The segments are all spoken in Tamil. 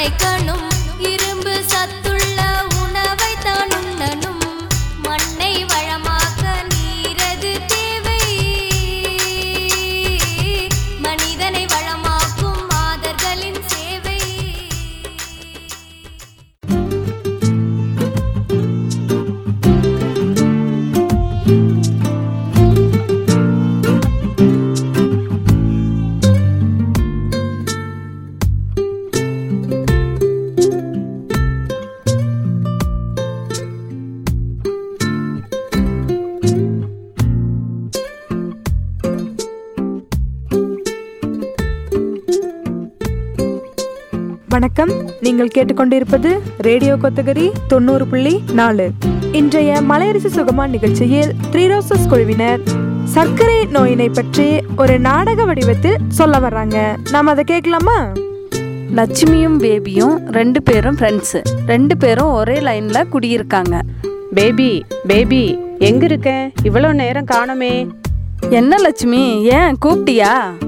சமைக்கணும் இரும்பு சத்துள்ள உணவை தான் உண்ணணும் மண்ணை வளமாக்க நீரது தேவை மனிதனை வளமாக்கும் மாதர்களின் சேவை வணக்கம் நீங்கள் கேட்டுக்கொண்டிருப்பது ரேடியோ கொத்தகரி தொண்ணூறு புள்ளி நாலு இன்றைய மலையரசு சுகமா நிகழ்ச்சியில் த்ரீ ரோசஸ் குழுவினர் சர்க்கரை நோயினை பற்றி ஒரு நாடக வடிவத்தில் சொல்ல வர்றாங்க நாம் அதை கேட்கலாமா லட்சுமியும் பேபியும் ரெண்டு பேரும் ஃப்ரெண்ட்ஸு ரெண்டு பேரும் ஒரே லைனில் குடியிருக்காங்க பேபி பேபி எங்க இருக்க இவ்வளோ நேரம் காணோமே என்ன லட்சுமி ஏன் கூப்பிட்டியா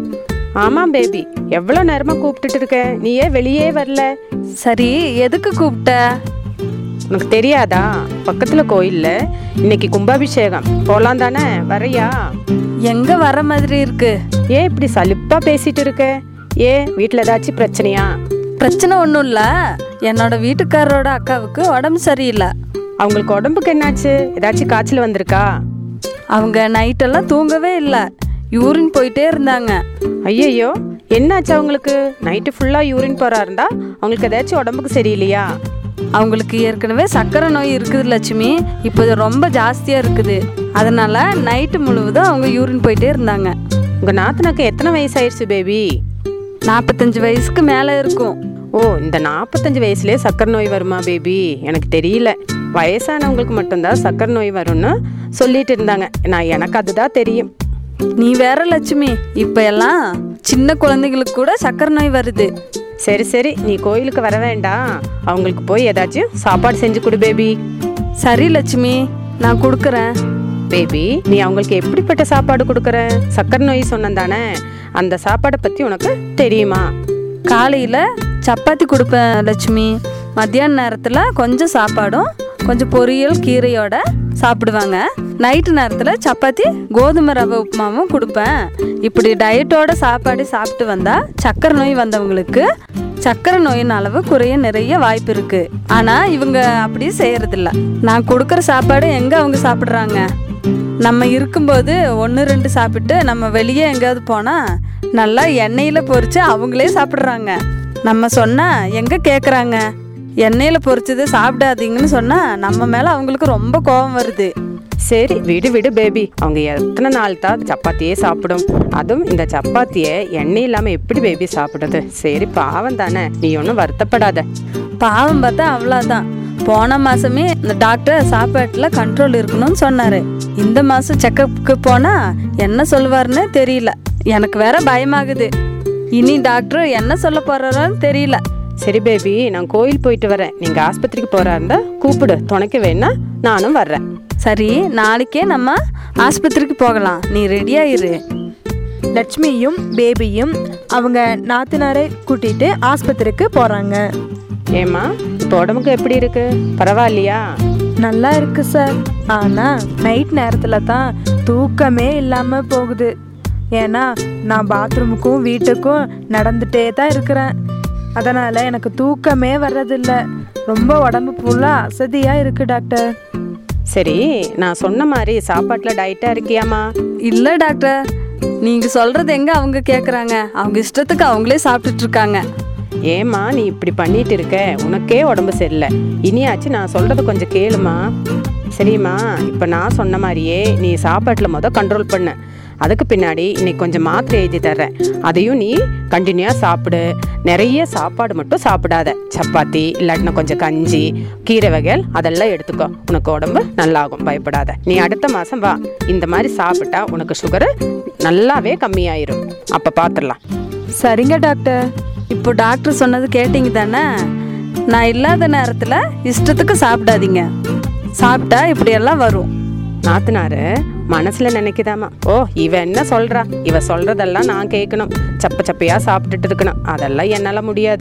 ஆமாம் பேபி எவ்வளோ நேரமா கூப்பிட்டுட்டு இருக்க நீ ஏன் வெளியே வரல சரி எதுக்கு கூப்பிட்ட உனக்கு தெரியாதா பக்கத்துல கோயில்ல இன்னைக்கு கும்பாபிஷேகம் போலாம் தானே வரையா எங்க வர மாதிரி இருக்கு ஏன் இப்படி சலிப்பா பேசிட்டு இருக்க ஏன் வீட்டில் ஏதாச்சும் பிரச்சனையா பிரச்சனை ஒன்றும் இல்லை என்னோட வீட்டுக்காரரோட அக்காவுக்கு உடம்பு சரியில்லை அவங்களுக்கு உடம்புக்கு என்னாச்சு ஏதாச்சும் காய்ச்சல் வந்திருக்கா அவங்க நைட்டெல்லாம் தூங்கவே இல்லை யூரின் போயிட்டே இருந்தாங்க ஐயையோ என்னாச்சு அவங்களுக்கு நைட்டு ஃபுல்லாக யூரின் போறா இருந்தா அவங்களுக்கு ஏதாச்சும் உடம்புக்கு சரியில்லையா அவங்களுக்கு ஏற்கனவே சர்க்கரை நோய் இருக்குது லட்சுமி இப்போ இது ரொம்ப ஜாஸ்தியாக இருக்குது அதனால நைட்டு முழுவதும் அவங்க யூரின் போயிட்டே இருந்தாங்க உங்க நாத்தனாக்கு எத்தனை வயசாயிருச்சு பேபி நாற்பத்தஞ்சு வயசுக்கு மேலே இருக்கும் ஓ இந்த நாற்பத்தஞ்சு வயசுலயே சக்கரை நோய் வருமா பேபி எனக்கு தெரியல வயசானவங்களுக்கு மட்டும்தான் சக்கரை நோய் வரும்னு சொல்லிட்டு இருந்தாங்க நான் எனக்கு அதுதான் தெரியும் நீ வேற லட்சுமி இப்ப எல்லாம் சின்ன குழந்தைங்களுக்கு கூட சக்கரை நோய் வருது சரி சரி நீ கோயிலுக்கு வர வேண்டாம் அவங்களுக்கு போய் ஏதாச்சும் சாப்பாடு செஞ்சு கொடு பேபி சரி லட்சுமி நான் கொடுக்குறேன் பேபி நீ அவங்களுக்கு எப்படிப்பட்ட சாப்பாடு கொடுக்குற சக்கரை நோய் சொன்னதானே அந்த சாப்பாடை பற்றி உனக்கு தெரியுமா காலையில் சப்பாத்தி கொடுப்பேன் லட்சுமி மத்தியான நேரத்தில் கொஞ்சம் சாப்பாடும் கொஞ்சம் பொரியல் கீரையோட சாப்பிடுவாங்க நைட்டு நேரத்தில் சப்பாத்தி கோதுமை ரவை உப்புமாவும் கொடுப்பேன் இப்படி டயட்டோட சாப்பாடு சாப்பிட்டு வந்தால் சக்கரை நோய் வந்தவங்களுக்கு சக்கரை நோயின் அளவு குறைய நிறைய வாய்ப்பு இருக்கு ஆனால் இவங்க அப்படி செய்யறதில்ல நான் கொடுக்குற சாப்பாடு எங்கே அவங்க சாப்பிட்றாங்க நம்ம இருக்கும்போது ஒன்று ரெண்டு சாப்பிட்டு நம்ம வெளியே எங்கேயாவது போனால் நல்லா எண்ணெயில் பொரிச்சு அவங்களே சாப்பிட்றாங்க நம்ம சொன்னால் எங்கே கேட்குறாங்க எண்ணெயில் பொரிச்சது சாப்பிடாதீங்கன்னு சொன்னால் நம்ம மேலே அவங்களுக்கு ரொம்ப கோபம் வருது சரி விடு விடு பேபி அவங்க எத்தனை நாள் தான் சப்பாத்தியே சாப்பிடும் அதுவும் இந்த சப்பாத்தியை எண்ணெய் இல்லாமல் எப்படி பேபி சாப்பிடுறது சரி பாவம் தானே நீ ஒன்றும் வருத்தப்படாத பாவம் பார்த்தா அவ்வளோதான் போன மாதமே இந்த டாக்டர் சாப்பாட்டில் கண்ட்ரோல் இருக்கணும்னு சொன்னார் இந்த மாதம் செக்கப்புக்கு போனால் என்ன சொல்லுவாருன்னு தெரியல எனக்கு வேற பயமாகுது இனி டாக்டர் என்ன சொல்ல போறாரோன்னு தெரியல சரி பேபி நான் கோயில் போயிட்டு வரேன் நீங்கள் ஆஸ்பத்திரிக்கு போகிறா இருந்தா கூப்பிடு துணைக்கு வேணா நானும் வர்றேன் சரி நாளைக்கே நம்ம ஆஸ்பத்திரிக்கு போகலாம் நீ ரெடியாயிரு லட்சுமியும் பேபியும் அவங்க நாத்தனாரை கூட்டிட்டு ஆஸ்பத்திரிக்கு போறாங்க ஏம்மா இப்போ உடம்புக்கு எப்படி இருக்கு பரவாயில்லையா நல்லா இருக்கு சார் ஆனா நைட் நேரத்துல தான் தூக்கமே இல்லாம போகுது ஏன்னா நான் பாத்ரூமுக்கும் வீட்டுக்கும் நடந்துட்டே தான் இருக்கிறேன் அதனால எனக்கு தூக்கமே வர்றதில்ல ரொம்ப உடம்பு ஃபுல்லாக அசதியாக இருக்கு டாக்டர் சரி நான் சொன்ன மாதிரி சாப்பாட்டில் டயட்டாக இருக்கியாம்மா இல்லை டாக்டர் நீங்கள் சொல்கிறது எங்கே அவங்க கேட்குறாங்க அவங்க இஷ்டத்துக்கு அவங்களே சாப்பிட்டுட்டு இருக்காங்க ஏம்மா நீ இப்படி பண்ணிட்டு இருக்க உனக்கே உடம்பு சரியில்லை இனியாச்சு நான் சொல்றது கொஞ்சம் கேளுமா சரிம்மா இப்போ நான் சொன்ன மாதிரியே நீ சாப்பாட்டில் முத கண்ட்ரோல் பண்ணு அதுக்கு பின்னாடி இன்னைக்கு கொஞ்சம் மாத்திரை எழுதி தர்றேன் அதையும் நீ கண்டினியூவாக சாப்பிடு நிறைய சாப்பாடு மட்டும் சாப்பிடாத சப்பாத்தி இல்லாட்டினா கொஞ்சம் கஞ்சி கீரை வகைகள் அதெல்லாம் எடுத்துக்கோ உனக்கு உடம்பு நல்லாகும் பயப்படாத நீ அடுத்த மாதம் வா இந்த மாதிரி சாப்பிட்டா உனக்கு சுகரு நல்லாவே கம்மியாயிரும் அப்போ பார்த்துடலாம் சரிங்க டாக்டர் இப்போ டாக்டர் சொன்னது கேட்டிங்க தானே நான் இல்லாத நேரத்தில் இஷ்டத்துக்கு சாப்பிடாதீங்க சாப்பிட்டா இப்படியெல்லாம் வரும் நாத்தனாரு மனசுல நினைக்குதாமா ஓ இவ என்ன சொல்றா இவ சொல்றதெல்லாம் நான் கேட்கணும் சப்ப சப்பையா சாப்பிட்டுட்டு இருக்கணும் அதெல்லாம் என்னால முடியாது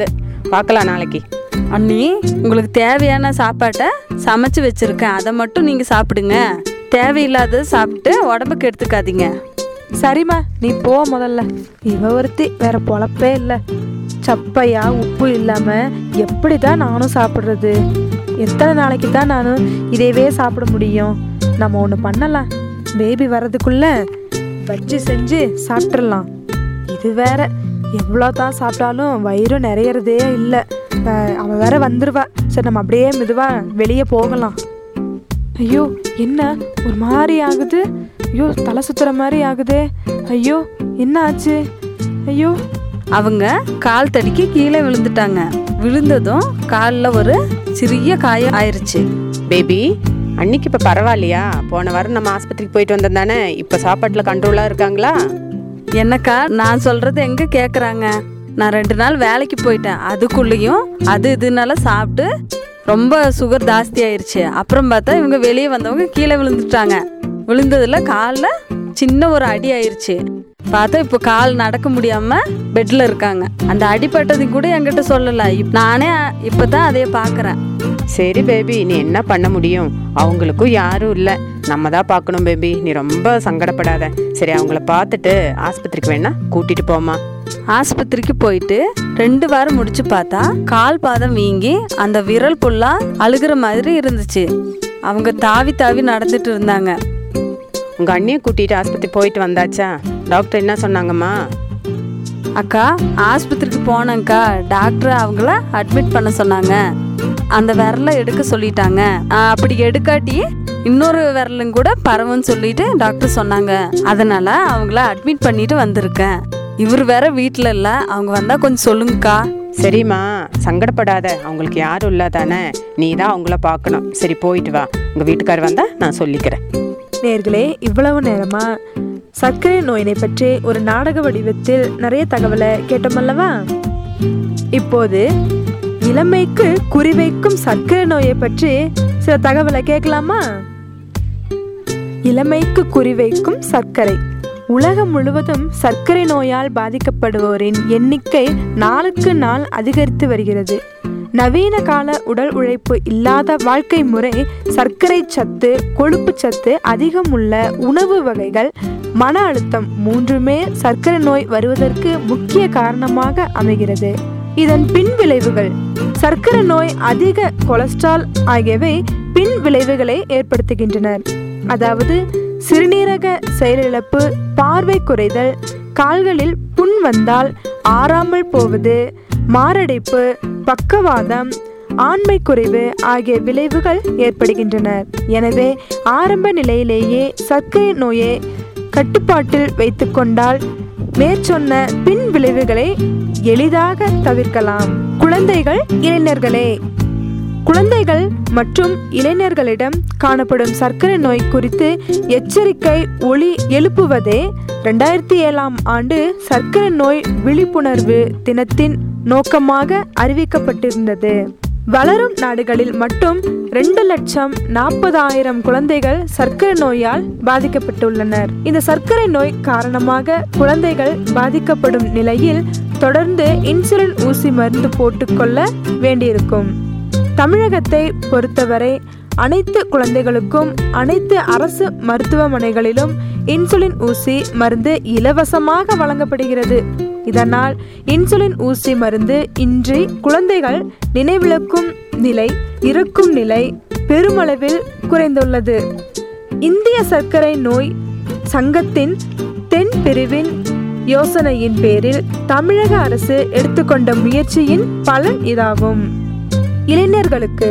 பார்க்கலாம் நாளைக்கு அண்ணி உங்களுக்கு தேவையான சாப்பாட்டை சமைச்சு வச்சிருக்கேன் அதை மட்டும் நீங்கள் சாப்பிடுங்க தேவையில்லாததை சாப்பிட்டு உடம்புக்கு எடுத்துக்காதீங்க சரிம்மா நீ போ முதல்ல இவ ஒருத்தி வேற பொழப்பே இல்லை சப்பையா உப்பு இல்லாம எப்படி தான் நானும் சாப்பிட்றது எத்தனை நாளைக்கு தான் நானும் இதையவே சாப்பிட முடியும் நம்ம ஒன்று பண்ணலாம் பேபி வர்றதுக்குள்ள வச்சு செஞ்சு சாப்பிட்றலாம் இது வேற எவ்வளோ தான் சாப்பிட்டாலும் வயிறும் நிறையறதே இல்லை அவள் வேற வந்துடுவா சரி நம்ம அப்படியே மெதுவாக வெளியே போகலாம் ஐயோ என்ன ஒரு மாதிரி ஆகுது ஐயோ தலை சுத்துற மாதிரி ஆகுதே ஐயோ என்ன ஆச்சு ஐயோ அவங்க கால் தடிக்கு கீழே விழுந்துட்டாங்க விழுந்ததும் காலில் ஒரு சிறிய காயம் ஆயிருச்சு பேபி அன்னைக்கு இப்போ பரவாயில்லையா போன வாரம் நம்ம ஆஸ்பத்திரிக்கு போயிட்டு வந்தோம் தானே இப்போ சாப்பாட்டில் கண்ட்ரோலாக இருக்காங்களா என்னக்கா நான் சொல்றது எங்க கேக்குறாங்க நான் ரெண்டு நாள் வேலைக்கு போயிட்டேன் அதுக்குள்ளேயும் அது இதுனால சாப்பிட்டு ரொம்ப சுகர் ஜாஸ்தி ஆயிருச்சு அப்புறம் பார்த்தா இவங்க வெளியே வந்தவங்க கீழே விழுந்துட்டாங்க விழுந்ததுல காலில் சின்ன ஒரு அடி ஆயிருச்சு பார்த்தா இப்போ கால் நடக்க முடியாம பெட்ல இருக்காங்க அந்த அடிப்பட்டது கூட என்கிட்ட சொல்லல இப்- நானே இப்பதான் அதைய பாக்குறேன் சரி பேபி நீ என்ன பண்ண முடியும் அவங்களுக்கும் யாரும் இல்லை நம்ம தான் பார்க்கணும் பேபி நீ ரொம்ப சங்கடப்படாத சரி அவங்கள பார்த்துட்டு ஆஸ்பத்திரிக்கு வேணா கூட்டிட்டு போமா ஆஸ்பத்திரிக்கு போயிட்டு ரெண்டு வாரம் முடிச்சு பார்த்தா கால் பாதம் வீங்கி அந்த விரல் புல்லா அழுகிற மாதிரி இருந்துச்சு அவங்க தாவி தாவி நடந்துட்டு இருந்தாங்க உங்க அண்ணியை கூட்டிட்டு ஆஸ்பத்திரி போயிட்டு வந்தாச்சா டாக்டர் என்ன சொன்னாங்கம்மா அக்கா ஆஸ்பத்திரிக்கு போனேங்க்கா டாக்டர் அவங்கள அட்மிட் பண்ண சொன்னாங்க அந்த விரலை எடுக்க சொல்லிட்டாங்க ஆ, அப்படி எடுக்காட்டி இன்னொரு விரலும் கூட பரவுன்னு சொல்லிட்டு டாக்டர் சொன்னாங்க அதனால அவங்கள அட்மிட் பண்ணிட்டு வந்திருக்கேன் இவர் வேற வீட்டில் இல்லை அவங்க வந்தால் கொஞ்சம் சொல்லுங்கக்கா சரிம்மா சங்கடப்படாத அவங்களுக்கு யாரும் இல்லை தானே நீ தான் அவங்கள பார்க்கணும் சரி போயிட்டு வா உங்க வீட்டுக்கார் வந்தா நான் சொல்லிக்கிறேன் நேர்களே இவ்வளவு நேரமா சர்க்கரை நோயினை பற்றி ஒரு நாடக வடிவத்தில் நிறைய தகவலை கேட்டோமல்லவா இப்போது இளமைக்கு குறிவைக்கும் சர்க்கரை நோயை பற்றி சில தகவலை கேட்கலாமா இளமைக்கு குறிவைக்கும் சர்க்கரை உலகம் முழுவதும் சர்க்கரை நோயால் பாதிக்கப்படுவோரின் எண்ணிக்கை நாளுக்கு நாள் அதிகரித்து வருகிறது நவீன கால உடல் உழைப்பு இல்லாத வாழ்க்கை முறை சர்க்கரை சத்து கொழுப்பு சத்து அதிகம் உள்ள உணவு வகைகள் மன அழுத்தம் மூன்றுமே சர்க்கரை நோய் வருவதற்கு முக்கிய காரணமாக அமைகிறது இதன் பின் விளைவுகள் சர்க்கரை நோய் அதிக கொலஸ்ட்ரால் ஆகியவை பின் விளைவுகளை ஏற்படுத்துகின்றனர் அதாவது சிறுநீரக செயலிழப்பு பார்வை குறைதல் கால்களில் புண் வந்தால் ஆறாமல் போவது மாரடைப்பு பக்கவாதம் ஆண்மை குறைவு ஆகிய விளைவுகள் ஏற்படுகின்றன எனவே ஆரம்ப நிலையிலேயே சர்க்கரை நோயை கட்டுப்பாட்டில் வைத்துக்கொண்டால் மேற்சொன்ன பின் விளைவுகளை எளிதாக தவிர்க்கலாம் குழந்தைகள் இளைஞர்களே குழந்தைகள் மற்றும் இளைஞர்களிடம் காணப்படும் சர்க்கரை நோய் குறித்து எச்சரிக்கை ஒளி எழுப்புவதே ரெண்டாயிரத்தி ஏழாம் ஆண்டு சர்க்கரை நோய் விழிப்புணர்வு தினத்தின் நோக்கமாக அறிவிக்கப்பட்டிருந்தது வளரும் நாடுகளில் மட்டும் ரெண்டு லட்சம் நாற்பதாயிரம் குழந்தைகள் சர்க்கரை நோயால் பாதிக்கப்பட்டுள்ளனர் இந்த சர்க்கரை நோய் காரணமாக குழந்தைகள் பாதிக்கப்படும் நிலையில் தொடர்ந்து இன்சுலின் ஊசி மருந்து போட்டுக்கொள்ள வேண்டியிருக்கும் தமிழகத்தை பொறுத்தவரை அனைத்து குழந்தைகளுக்கும் அனைத்து அரசு மருத்துவமனைகளிலும் இன்சுலின் ஊசி மருந்து இலவசமாக வழங்கப்படுகிறது இதனால் இன்சுலின் ஊசி மருந்து இன்றி குழந்தைகள் நினைவிழக்கும் நிலை இறக்கும் நிலை பெருமளவில் குறைந்துள்ளது இந்திய சர்க்கரை நோய் சங்கத்தின் தென் பிரிவின் யோசனையின் பேரில் தமிழக அரசு எடுத்துக்கொண்ட முயற்சியின் பலன் இதாகும் இளைஞர்களுக்கு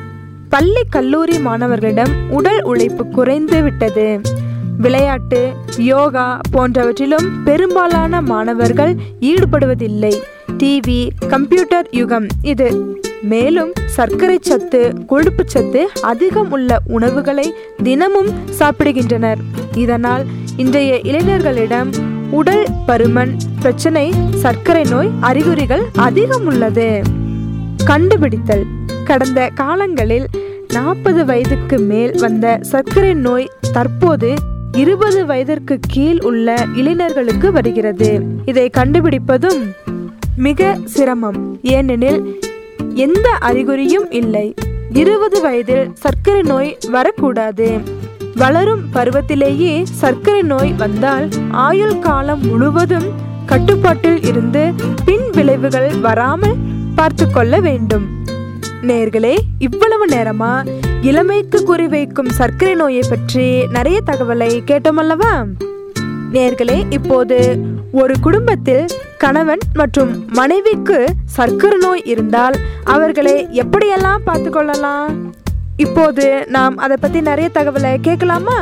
பள்ளி கல்லூரி மாணவர்களிடம் உடல் உழைப்பு குறைந்து விட்டது விளையாட்டு யோகா போன்றவற்றிலும் பெரும்பாலான மாணவர்கள் ஈடுபடுவதில்லை டிவி கம்ப்யூட்டர் யுகம் இது மேலும் சர்க்கரை சத்து கொழுப்பு சத்து அதிகம் உள்ள உணவுகளை தினமும் சாப்பிடுகின்றனர் இதனால் இன்றைய இளைஞர்களிடம் உடல் பருமன் பிரச்சனை சர்க்கரை நோய் அறிகுறிகள் அதிகம் உள்ளது கண்டுபிடித்தல் கடந்த காலங்களில் நாற்பது வயதுக்கு மேல் வந்த சர்க்கரை நோய் தற்போது இருபது வயதிற்கு கீழ் உள்ள இளைஞர்களுக்கு வருகிறது இதை கண்டுபிடிப்பதும் மிக சிரமம் ஏனெனில் எந்த அறிகுறியும் இல்லை இருபது வயதில் சர்க்கரை நோய் வரக்கூடாது வளரும் பருவத்திலேயே சர்க்கரை நோய் வந்தால் ஆயுள் காலம் முழுவதும் கட்டுப்பாட்டில் இருந்து பின் விளைவுகள் வராமல் பார்த்து கொள்ள வேண்டும் நேர்களே இவ்வளவு நேரமா இளமைக்கு குறிவைக்கும் சர்க்கரை நோயை பற்றி நிறைய தகவலை கேட்டோம் அல்லவா நேர்களே இப்போது ஒரு குடும்பத்தில் கணவன் மற்றும் மனைவிக்கு சர்க்கரை நோய் இருந்தால் அவர்களை எப்படியெல்லாம் பார்த்து கொள்ளலாம் இப்போது நாம் அதை பத்தி நிறைய தகவலை கேட்கலாமா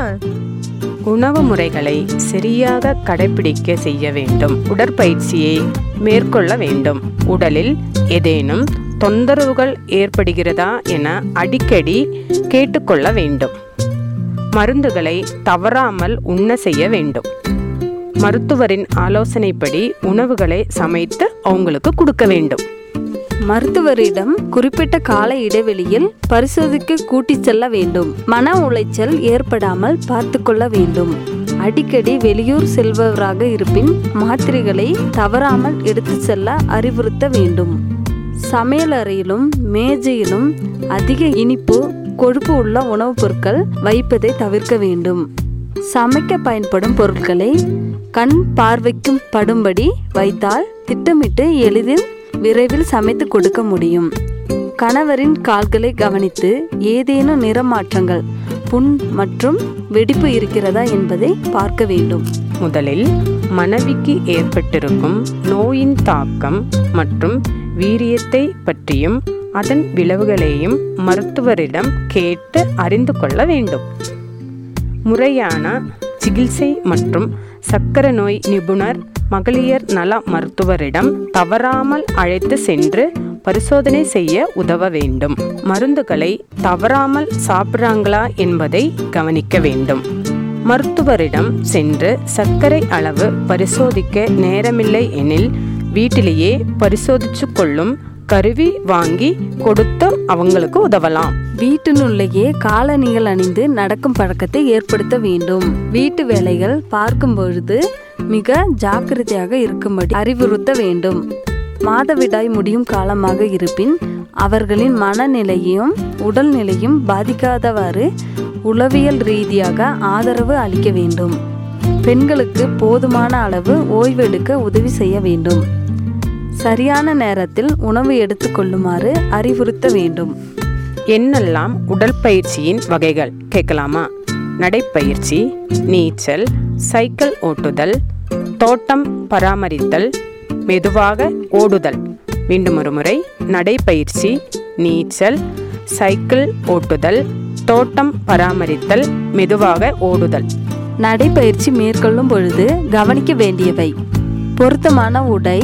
உணவு முறைகளை சரியாக கடைபிடிக்க செய்ய வேண்டும் உடற்பயிற்சியை மேற்கொள்ள வேண்டும் உடலில் ஏதேனும் தொந்தரவுகள் ஏற்படுகிறதா என அடிக்கடி கேட்டுக்கொள்ள வேண்டும் மருந்துகளை தவறாமல் உண்ண செய்ய வேண்டும் மருத்துவரின் ஆலோசனைப்படி உணவுகளை சமைத்து அவங்களுக்கு கொடுக்க வேண்டும் மருத்துவரிடம் குறிப்பிட்ட கால இடைவெளியில் பரிசோதிக்க கூட்டிச் செல்ல வேண்டும் மன உளைச்சல் ஏற்படாமல் பார்த்து கொள்ள வேண்டும் அடிக்கடி வெளியூர் செல்பவராக இருப்பின் மாத்திரைகளை தவறாமல் எடுத்து செல்ல அறிவுறுத்த வேண்டும் சமையலறையிலும் மேஜையிலும் அதிக இனிப்பு கொழுப்பு உள்ள உணவுப் பொருட்கள் வைப்பதை தவிர்க்க வேண்டும் சமைக்க பயன்படும் பொருட்களை கண் பார்வைக்கும் படும்படி வைத்தால் திட்டமிட்டு எளிதில் விரைவில் சமைத்து கொடுக்க முடியும் கணவரின் கால்களை கவனித்து ஏதேனும் நிறமாற்றங்கள் புண் மற்றும் வெடிப்பு இருக்கிறதா என்பதை பார்க்க வேண்டும் முதலில் மனைவிக்கு ஏற்பட்டிருக்கும் நோயின் தாக்கம் மற்றும் வீரியத்தை பற்றியும் அதன் விளைவுகளையும் மருத்துவரிடம் கேட்டு அறிந்து கொள்ள வேண்டும் முறையான சிகிச்சை மற்றும் சக்கரை நோய் நிபுணர் மகளிர் நல மருத்துவரிடம் தவறாமல் அழைத்து சென்று பரிசோதனை செய்ய உதவ வேண்டும் மருந்துகளை தவறாமல் சாப்பிட்றாங்களா என்பதை கவனிக்க வேண்டும் மருத்துவரிடம் சென்று சர்க்கரை அளவு பரிசோதிக்க நேரமில்லை எனில் வீட்டிலேயே பரிசோதிச்சு கொள்ளும் கருவி வாங்கி கொடுத்து அவங்களுக்கு உதவலாம் வீட்டினுள்ளேயே காலணிகள் அணிந்து நடக்கும் பழக்கத்தை ஏற்படுத்த வேண்டும் வீட்டு வேலைகள் பார்க்கும் பொழுது மிக ஜாக்கிரதையாக இருக்கும்படி அறிவுறுத்த வேண்டும் மாதவிடாய் முடியும் காலமாக இருப்பின் அவர்களின் மனநிலையும் உடல்நிலையும் பாதிக்காதவாறு உளவியல் ரீதியாக ஆதரவு அளிக்க வேண்டும் பெண்களுக்கு போதுமான அளவு ஓய்வெடுக்க உதவி செய்ய வேண்டும் சரியான நேரத்தில் உணவு எடுத்துக்கொள்ளுமாறு அறிவுறுத்த வேண்டும் என்னெல்லாம் உடற்பயிற்சியின் வகைகள் கேட்கலாமா நடைப்பயிற்சி நீச்சல் சைக்கிள் ஓட்டுதல் தோட்டம் பராமரித்தல் மெதுவாக ஓடுதல் மீண்டும் ஒரு முறை நடைப்பயிற்சி நீச்சல் சைக்கிள் ஓட்டுதல் தோட்டம் பராமரித்தல் மெதுவாக ஓடுதல் நடைப்பயிற்சி மேற்கொள்ளும் பொழுது கவனிக்க வேண்டியவை பொருத்தமான உடை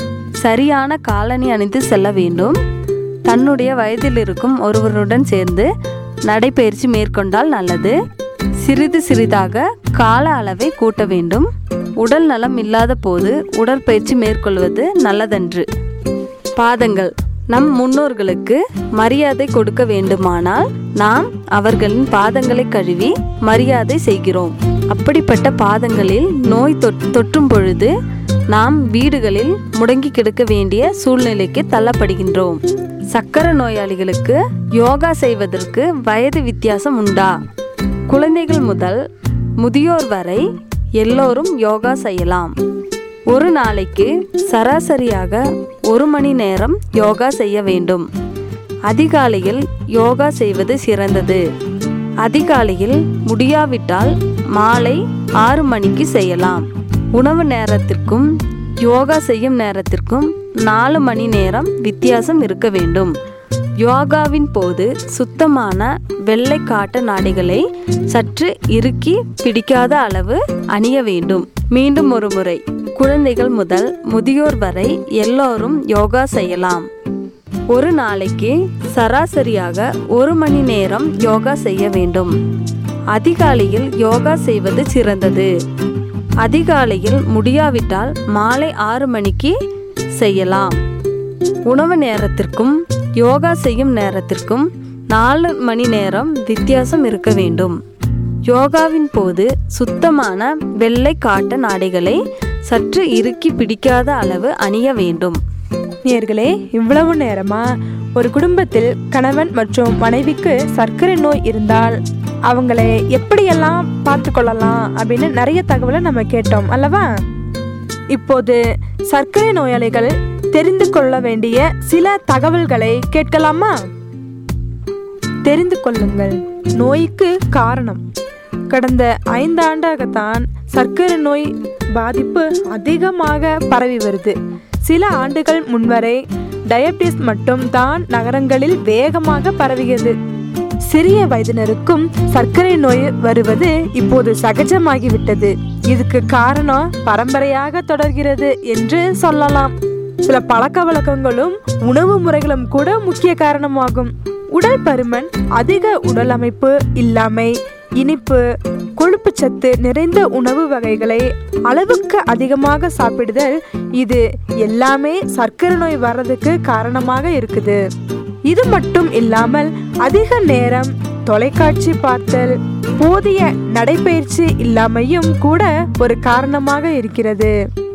சரியான காலணி அணிந்து செல்ல வேண்டும் தன்னுடைய வயதில் இருக்கும் ஒருவருடன் சேர்ந்து நடைப்பயிற்சி மேற்கொண்டால் நல்லது சிறிது சிறிதாக கால அளவை கூட்ட வேண்டும் உடல் நலம் இல்லாத போது உடற்பயிற்சி மேற்கொள்வது நல்லதன்று பாதங்கள் நம் முன்னோர்களுக்கு மரியாதை கொடுக்க வேண்டுமானால் நாம் அவர்களின் பாதங்களை கழுவி மரியாதை செய்கிறோம் அப்படிப்பட்ட பாதங்களில் நோய் தொற்- தொற்றும் பொழுது நாம் வீடுகளில் முடங்கி கிடக்க வேண்டிய சூழ்நிலைக்கு தள்ளப்படுகின்றோம் சக்கர நோயாளிகளுக்கு யோகா செய்வதற்கு வயது வித்தியாசம் உண்டா குழந்தைகள் முதல் முதியோர் வரை எல்லோரும் யோகா செய்யலாம் ஒரு நாளைக்கு சராசரியாக ஒரு மணி நேரம் யோகா செய்ய வேண்டும் அதிகாலையில் யோகா செய்வது சிறந்தது அதிகாலையில் முடியாவிட்டால் மாலை ஆறு மணிக்கு செய்யலாம் உணவு நேரத்திற்கும் யோகா செய்யும் நேரத்திற்கும் நாலு மணி நேரம் வித்தியாசம் இருக்க வேண்டும் யோகாவின் போது சுத்தமான வெள்ளை காட்ட நாடிகளை சற்று இறுக்கி பிடிக்காத அளவு அணிய வேண்டும் மீண்டும் ஒரு முறை குழந்தைகள் முதல் முதியோர் வரை எல்லோரும் யோகா செய்யலாம் ஒரு நாளைக்கு சராசரியாக ஒரு மணி நேரம் யோகா செய்ய வேண்டும் அதிகாலையில் யோகா செய்வது சிறந்தது அதிகாலையில் முடியாவிட்டால் மாலை ஆறு மணிக்கு செய்யலாம் உணவு நேரத்திற்கும் யோகா செய்யும் நேரத்திற்கும் நாலு மணி நேரம் வித்தியாசம் இருக்க வேண்டும் யோகாவின் போது சுத்தமான வெள்ளை காட்டன் ஆடைகளை சற்று இறுக்கி பிடிக்காத அளவு அணிய வேண்டும் நேர்களே இவ்வளவு நேரமா ஒரு குடும்பத்தில் கணவன் மற்றும் மனைவிக்கு சர்க்கரை நோய் இருந்தால் அவங்களை எப்படியெல்லாம் பார்த்து கொள்ளலாம் அப்படின்னு நிறைய தகவலை நம்ம கேட்டோம் அல்லவா இப்போது சர்க்கரை நோயாளிகள் தெரிந்து கொள்ள வேண்டிய சில தகவல்களை கேட்கலாமா தெரிந்து கொள்ளுங்கள் நோய்க்கு காரணம் கடந்த ஐந்தாண்டாகத்தான் சர்க்கரை நோய் பாதிப்பு அதிகமாக பரவி வருது சில ஆண்டுகள் முன்வரை டயபிட்டிஸ் மட்டும் தான் நகரங்களில் வேகமாக பரவியது சிறிய வயதினருக்கும் சர்க்கரை நோய் வருவது இப்போது சகஜமாகிவிட்டது இதுக்கு காரணம் பரம்பரையாக தொடர்கிறது என்று சொல்லலாம் சில பழக்க வழக்கங்களும் உணவு முறைகளும் கூட முக்கிய காரணமாகும் உடல் பருமன் அதிக உடல் அமைப்பு இல்லாமை இனிப்பு கொழுப்புச்சத்து நிறைந்த உணவு வகைகளை அளவுக்கு அதிகமாக சாப்பிடுதல் இது எல்லாமே சர்க்கரை நோய் வர்றதுக்கு காரணமாக இருக்குது இது மட்டும் இல்லாமல் அதிக நேரம் தொலைக்காட்சி பார்த்தல் போதிய நடைப்பயிற்சி இல்லாமையும் கூட ஒரு காரணமாக இருக்கிறது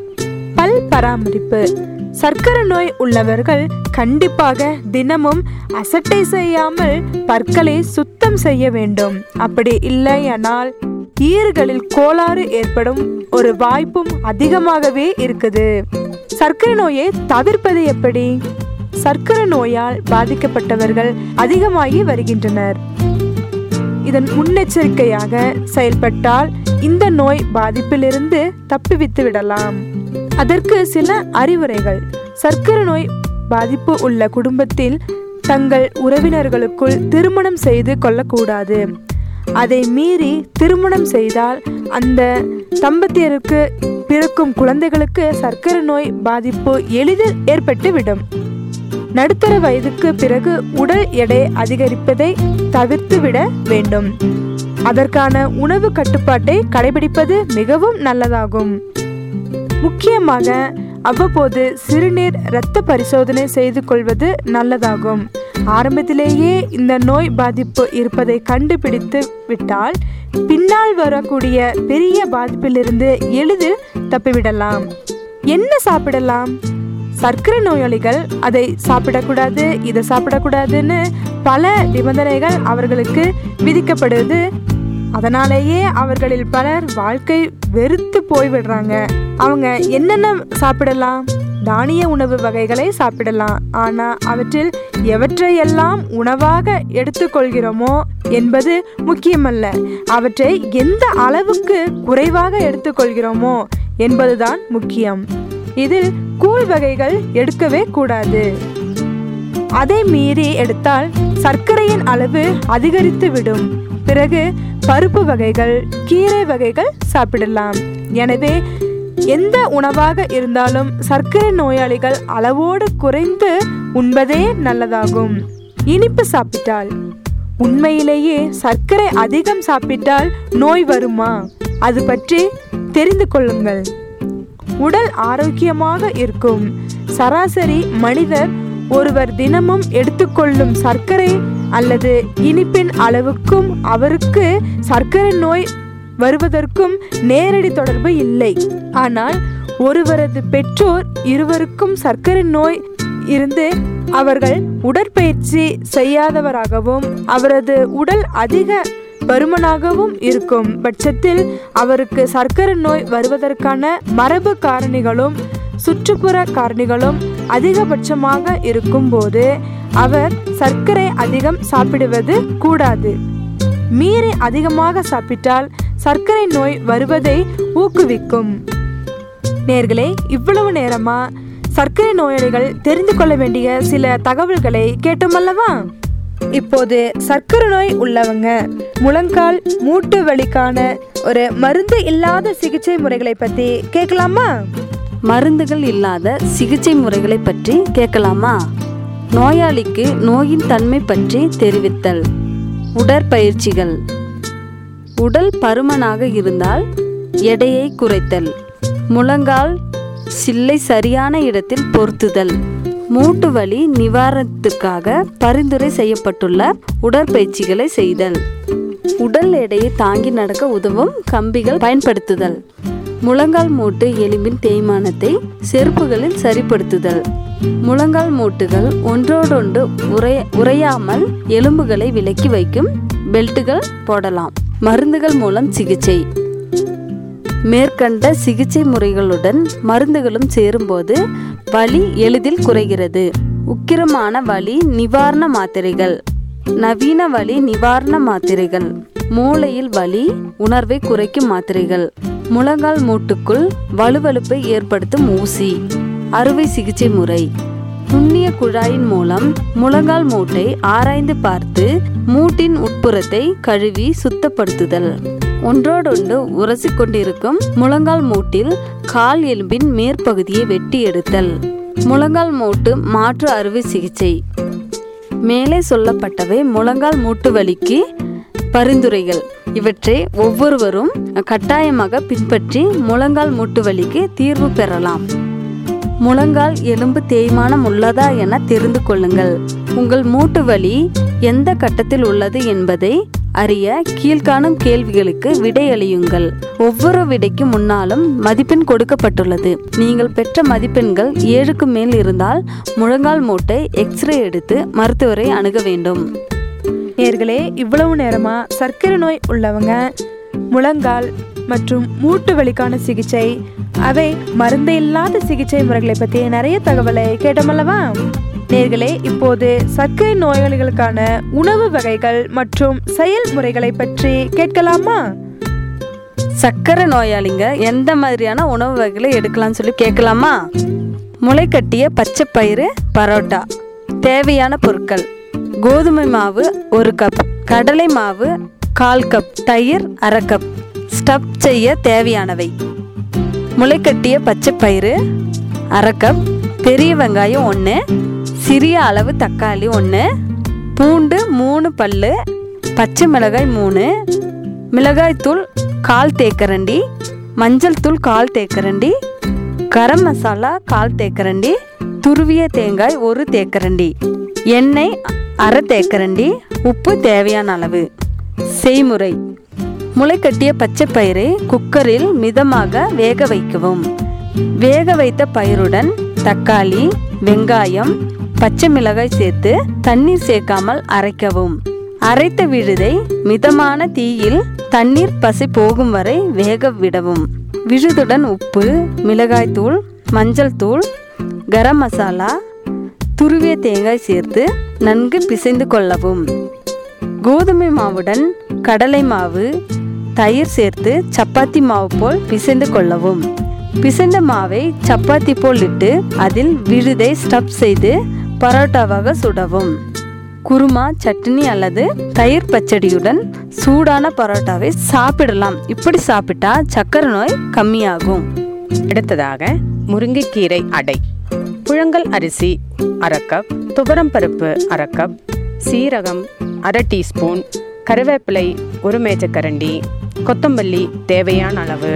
பல் பராமரிப்பு சர்க்கரை நோய் உள்ளவர்கள் கண்டிப்பாக தினமும் அசட்டை செய்யாமல் பற்களை சுத்தம் செய்ய வேண்டும் அப்படி இல்லையானால் ஈறுகளில் கோளாறு ஏற்படும் ஒரு வாய்ப்பும் அதிகமாகவே இருக்குது சர்க்கரை நோயை தவிர்ப்பது எப்படி சர்க்கரை நோயால் பாதிக்கப்பட்டவர்கள் அதிகமாகி வருகின்றனர் இதன் முன்னெச்சரிக்கையாக செயல்பட்டால் இந்த நோய் பாதிப்பிலிருந்து தப்பிவித்து விடலாம் அதற்கு சில அறிவுரைகள் சர்க்கரை நோய் பாதிப்பு உள்ள குடும்பத்தில் தங்கள் உறவினர்களுக்குள் திருமணம் செய்து கொள்ளக்கூடாது அதை மீறி திருமணம் செய்தால் அந்த தம்பதியருக்கு பிறக்கும் குழந்தைகளுக்கு சர்க்கரை நோய் பாதிப்பு எளிதில் ஏற்பட்டுவிடும் நடுத்தர வயதுக்கு பிறகு உடல் எடை அதிகரிப்பதை தவிர்த்து விட வேண்டும் அதற்கான உணவு கட்டுப்பாட்டை கடைபிடிப்பது மிகவும் நல்லதாகும் முக்கியமாக அவ்வப்போது சிறுநீர் இரத்த பரிசோதனை செய்து கொள்வது நல்லதாகும் ஆரம்பத்திலேயே இந்த நோய் பாதிப்பு இருப்பதை கண்டுபிடித்து விட்டால் பின்னால் வரக்கூடிய பெரிய பாதிப்பிலிருந்து எளிதில் தப்பிவிடலாம் என்ன சாப்பிடலாம் சர்க்கரை நோயாளிகள் அதை சாப்பிடக்கூடாது இதை சாப்பிடக்கூடாதுன்னு பல நிபந்தனைகள் அவர்களுக்கு விதிக்கப்படுது அதனாலேயே அவர்களில் பலர் வாழ்க்கை வெறுத்து போய்விடுறாங்க அவங்க என்னென்ன சாப்பிடலாம் தானிய உணவு வகைகளை சாப்பிடலாம் ஆனால் அவற்றில் எவற்றையெல்லாம் உணவாக எடுத்துக்கொள்கிறோமோ என்பது முக்கியமல்ல அவற்றை எந்த அளவுக்கு குறைவாக எடுத்துக்கொள்கிறோமோ என்பதுதான் முக்கியம் இதில் கூழ் வகைகள் எடுக்கவே கூடாது அதை மீறி எடுத்தால் சர்க்கரையின் அளவு அதிகரித்து விடும் பிறகு பருப்பு வகைகள் கீரை வகைகள் சாப்பிடலாம் எனவே எந்த உணவாக இருந்தாலும் சர்க்கரை நோயாளிகள் அளவோடு குறைந்து உண்பதே நல்லதாகும் இனிப்பு சாப்பிட்டால் உண்மையிலேயே சர்க்கரை அதிகம் சாப்பிட்டால் நோய் வருமா அது பற்றி தெரிந்து கொள்ளுங்கள் உடல் ஆரோக்கியமாக இருக்கும் சராசரி மனிதர் ஒருவர் தினமும் எடுத்துக்கொள்ளும் சர்க்கரை அல்லது இனிப்பின் அளவுக்கும் அவருக்கு சர்க்கரை நோய் வருவதற்கும் நேரடி தொடர்பு இல்லை ஆனால் ஒருவரது பெற்றோர் இருவருக்கும் சர்க்கரை நோய் இருந்து அவர்கள் உடற்பயிற்சி செய்யாதவராகவும் அவரது உடல் அதிக பருமனாகவும் இருக்கும் பட்சத்தில் அவருக்கு சர்க்கரை நோய் வருவதற்கான மரபு காரணிகளும் சுற்றுப்புற காரணிகளும் அதிகபட்சமாக இருக்கும்போது அவர் சர்க்கரை அதிகம் சாப்பிடுவது கூடாது மீறி அதிகமாக சாப்பிட்டால் சர்க்கரை நோய் வருவதை ஊக்குவிக்கும் நேர்களே இவ்வளவு நேரமா சர்க்கரை நோயாளிகள் தெரிந்து கொள்ள வேண்டிய சில தகவல்களை கேட்டோம் அல்லவா இப்போது சர்க்கரை நோய் உள்ளவங்க முழங்கால் மூட்டு வலிக்கான ஒரு மருந்து இல்லாத சிகிச்சை முறைகளை பத்தி கேட்கலாமா மருந்துகள் இல்லாத சிகிச்சை முறைகளை பற்றி கேட்கலாமா நோயாளிக்கு நோயின் தன்மை பற்றி தெரிவித்தல் உடற்பயிற்சிகள் உடல் பருமனாக இருந்தால் எடையை குறைத்தல் முழங்கால் சில்லை சரியான இடத்தில் பொருத்துதல் மூட்டு வலி நிவாரணத்துக்காக பரிந்துரை செய்யப்பட்டுள்ள உடற்பயிற்சிகளை செய்தல் உடல் எடையை தாங்கி நடக்க உதவும் கம்பிகள் பயன்படுத்துதல் முழங்கால் மூட்டு எலும்பின் தேய்மானத்தை செருப்புகளில் சரிப்படுத்துதல் முழங்கால் மூட்டுகள் ஒன்றோடொன்று உரை உறையாமல் எலும்புகளை விலக்கி வைக்கும் பெல்ட்டுகள் போடலாம் மருந்துகள் மூலம் சிகிச்சை மேற்கண்ட சிகிச்சை முறைகளுடன் மருந்துகளும் சேரும்போது வலி எளிதில் குறைகிறது உக்கிரமான வலி நிவாரண மாத்திரைகள் நவீன வலி நிவாரண மாத்திரைகள் மூளையில் வலி உணர்வை குறைக்கும் மாத்திரைகள் முழங்கால் மூட்டுக்குள் வலுவழுப்பை ஏற்படுத்தும் ஊசி அறுவை சிகிச்சை முறை நுண்ணிய குழாயின் மூலம் முழங்கால் மூட்டை ஆராய்ந்து பார்த்து மூட்டின் உட்புறத்தை கழுவி சுத்தப்படுத்துதல் ஒன்றோடொன்று உரசி கொண்டிருக்கும் முழங்கால் மூட்டில் கால் எலும்பின் மேற்பகுதியை வெட்டி எடுத்தல் முழங்கால் மூட்டு மாற்று அறுவை சிகிச்சை மேலே சொல்லப்பட்டவை முழங்கால் மூட்டு வலிக்கு பரிந்துரைகள் இவற்றை ஒவ்வொருவரும் கட்டாயமாக பின்பற்றி முழங்கால் மூட்டு வலிக்கு தீர்வு பெறலாம் முழங்கால் எலும்பு தேய்மானம் உள்ளதா என தெரிந்து கொள்ளுங்கள் உங்கள் மூட்டு வலி எந்த கட்டத்தில் உள்ளது என்பதை அறிய கீழ்காணும் கேள்விகளுக்கு விடையளியுங்கள் ஒவ்வொரு விடைக்கு முன்னாலும் மதிப்பெண் கொடுக்கப்பட்டுள்ளது நீங்கள் பெற்ற மதிப்பெண்கள் ஏழுக்கு மேல் இருந்தால் முழங்கால் மூட்டை எக்ஸ்ரே எடுத்து மருத்துவரை அணுக வேண்டும் நேர்களே இவ்வளவு நேரமா சர்க்கரை நோய் உள்ளவங்க முழங்கால் மற்றும் மூட்டு வலிக்கான சிகிச்சை அவை மருந்து இல்லாத சிகிச்சை முறைகளை பற்றி நிறைய தகவலை கேட்டோமல்லவா நேர்களே இப்போது சர்க்கரை நோயாளிகளுக்கான உணவு வகைகள் மற்றும் செயல்முறைகளை பற்றி கேட்கலாமா சக்கரை நோயாளிங்க எந்த மாதிரியான உணவு வகைகளை எடுக்கலாம்னு சொல்லி கேட்கலாமா முளைக்கட்டிய பச்சை பயிறு பரோட்டா தேவையான பொருட்கள் கோதுமை மாவு ஒரு கப் கடலை மாவு கால் கப் தயிர் அரை கப் ஸ்டப் செய்ய தேவையானவை முளைக்கட்டிய பச்சை பயிறு அரை கப் பெரிய வெங்காயம் ஒன்று சிறிய அளவு தக்காளி ஒன்று பூண்டு மூணு பல்லு பச்சை மிளகாய் மூணு மிளகாய்த்தூள் கால் தேக்கரண்டி மஞ்சள் தூள் கால் தேக்கரண்டி கரம் மசாலா கால் தேக்கரண்டி துருவிய தேங்காய் ஒரு தேக்கரண்டி எண்ணெய் அரை தேக்கரண்டி உப்பு தேவையான அளவு செய்முறை முளைக்கட்டிய பச்சை பயிரை குக்கரில் மிதமாக வேக வைக்கவும் வேக வைத்த பயிருடன் தக்காளி வெங்காயம் பச்சை மிளகாய் சேர்த்து தண்ணீர் சேர்க்காமல் அரைக்கவும் அரைத்த விழுதை மிதமான தீயில் தண்ணீர் பசி போகும் வரை வேக விடவும் விழுதுடன் உப்பு மிளகாய்த்தூள் மஞ்சள் தூள் கரம் மசாலா துருவிய தேங்காய் சேர்த்து நன்கு பிசைந்து கொள்ளவும் கோதுமை மாவுடன் கடலை மாவு தயிர் சேர்த்து சப்பாத்தி மாவு போல் பிசைந்து கொள்ளவும் பிசைந்த மாவை சப்பாத்தி போல் இட்டு அதில் விழுதை ஸ்டப் செய்து பரோட்டாவாக சுடவும் குருமா சட்னி அல்லது தயிர் பச்சடியுடன் சூடான பரோட்டாவை சாப்பிடலாம் இப்படி சாப்பிட்டா சக்கரை நோய் கம்மியாகும் அடுத்ததாக முருங்கைக்கீரை அடை புழங்கல் அரிசி அரை கப் துவரம் பருப்பு அரை கப் சீரகம் அரை டீஸ்பூன் கருவேப்பிலை ஒரு மேஜக்கரண்டி கொத்தமல்லி தேவையான அளவு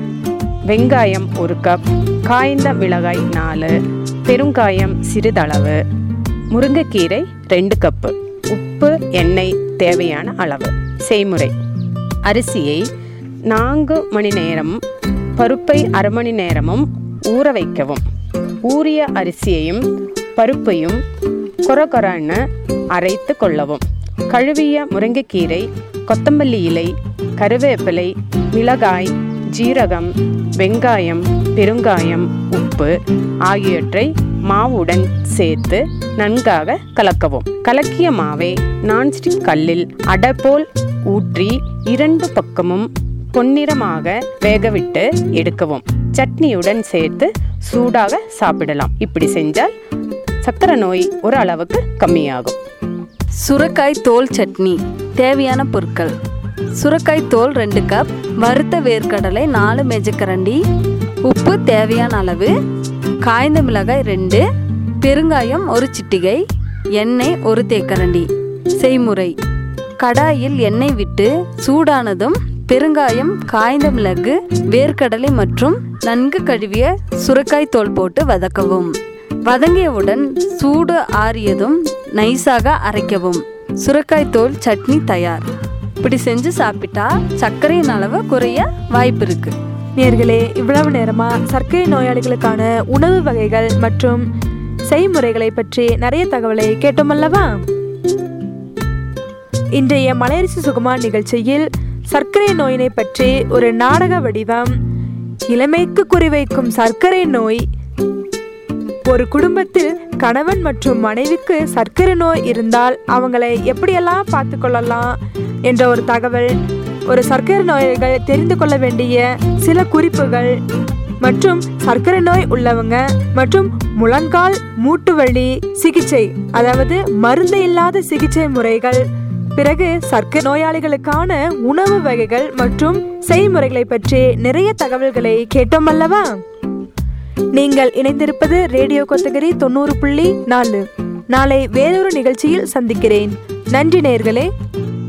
வெங்காயம் ஒரு கப் காய்ந்த மிளகாய் நாலு பெருங்காயம் சிறிதளவு முருங்கைக்கீரை ரெண்டு கப்பு உப்பு எண்ணெய் தேவையான அளவு செய்முறை அரிசியை நான்கு மணி நேரம் பருப்பை அரை மணி நேரமும் ஊற வைக்கவும் ஊறிய அரிசியையும் பருப்பையும் கொரகொரன்னு அரைத்து கொள்ளவும் கழுவிய முருங்கைக்கீரை கொத்தமல்லி இலை கருவேப்பிலை மிளகாய் ஜீரகம் வெங்காயம் பெருங்காயம் உப்பு ஆகியவற்றை மாவுடன் சேர்த்து நன்காக கலக்கவும் கலக்கிய மாவை நான்ஸ்டிக் கல்லில் அடை போல் ஊற்றி இரண்டு பக்கமும் பொன்னிறமாக வேகவிட்டு எடுக்கவும் சட்னியுடன் சேர்த்து சூடாக சாப்பிடலாம் இப்படி செஞ்சால் சக்கரை நோய் ஒரு அளவுக்கு கம்மியாகும் சுரக்காய் தோல் சட்னி தேவையான பொருட்கள் சுரக்காய் தோல் ரெண்டு கப் வறுத்த வேர்க்கடலை நாலு மேஜக்கரண்டி உப்பு தேவையான அளவு காய்ந்த மிளகாய் ரெண்டு பெருங்காயம் ஒரு சிட்டிகை எண்ணெய் ஒரு தேக்கரண்டி செய்முறை கடாயில் எண்ணெய் விட்டு சூடானதும் பெருங்காயம் காய்ந்த மிளகு வேர்க்கடலை மற்றும் நன்கு கழுவிய சுரக்காய் தோல் போட்டு வதக்கவும் வதங்கியவுடன் சூடு ஆறியதும் நைஸாக அரைக்கவும் சுரக்காய் தோல் சட்னி தயார் இப்படி செஞ்சு சாப்பிட்டா சர்க்கரையின் அளவு குறைய வாய்ப்பு இருக்கு நேர்களே இவ்வளவு நேரமா சர்க்கரை நோயாளிகளுக்கான உணவு வகைகள் மற்றும் செய்முறைகளை பற்றி நிறைய தகவலை கேட்டோம் அல்லவா இன்றைய மலையரிசி சுகுமா நிகழ்ச்சியில் சர்க்கரை நோயினை பற்றி ஒரு நாடக வடிவம் இளமைக்கு குறிவைக்கும் சர்க்கரை நோய் ஒரு குடும்பத்தில் கணவன் மற்றும் மனைவிக்கு சர்க்கரை நோய் இருந்தால் அவங்களை எப்படியெல்லாம் பார்த்து கொள்ளலாம் என்ற ஒரு தகவல் ஒரு சர்க்கரை நோய்கள் தெரிந்து கொள்ள வேண்டிய சில குறிப்புகள் மற்றும் சர்க்கரை நோய் உள்ளவங்க மற்றும் முழங்கால் மூட்டு வலி சிகிச்சை அதாவது மருந்து இல்லாத சிகிச்சை முறைகள் பிறகு சர்க்கரை நோயாளிகளுக்கான உணவு வகைகள் மற்றும் செய்முறைகளை பற்றி நிறைய தகவல்களை கேட்டோம் அல்லவா நீங்கள் இணைந்திருப்பது ரேடியோ கொத்தகிரி தொண்ணூறு புள்ளி நாலு நாளை வேறொரு நிகழ்ச்சியில் சந்திக்கிறேன் நன்றி நேர்களே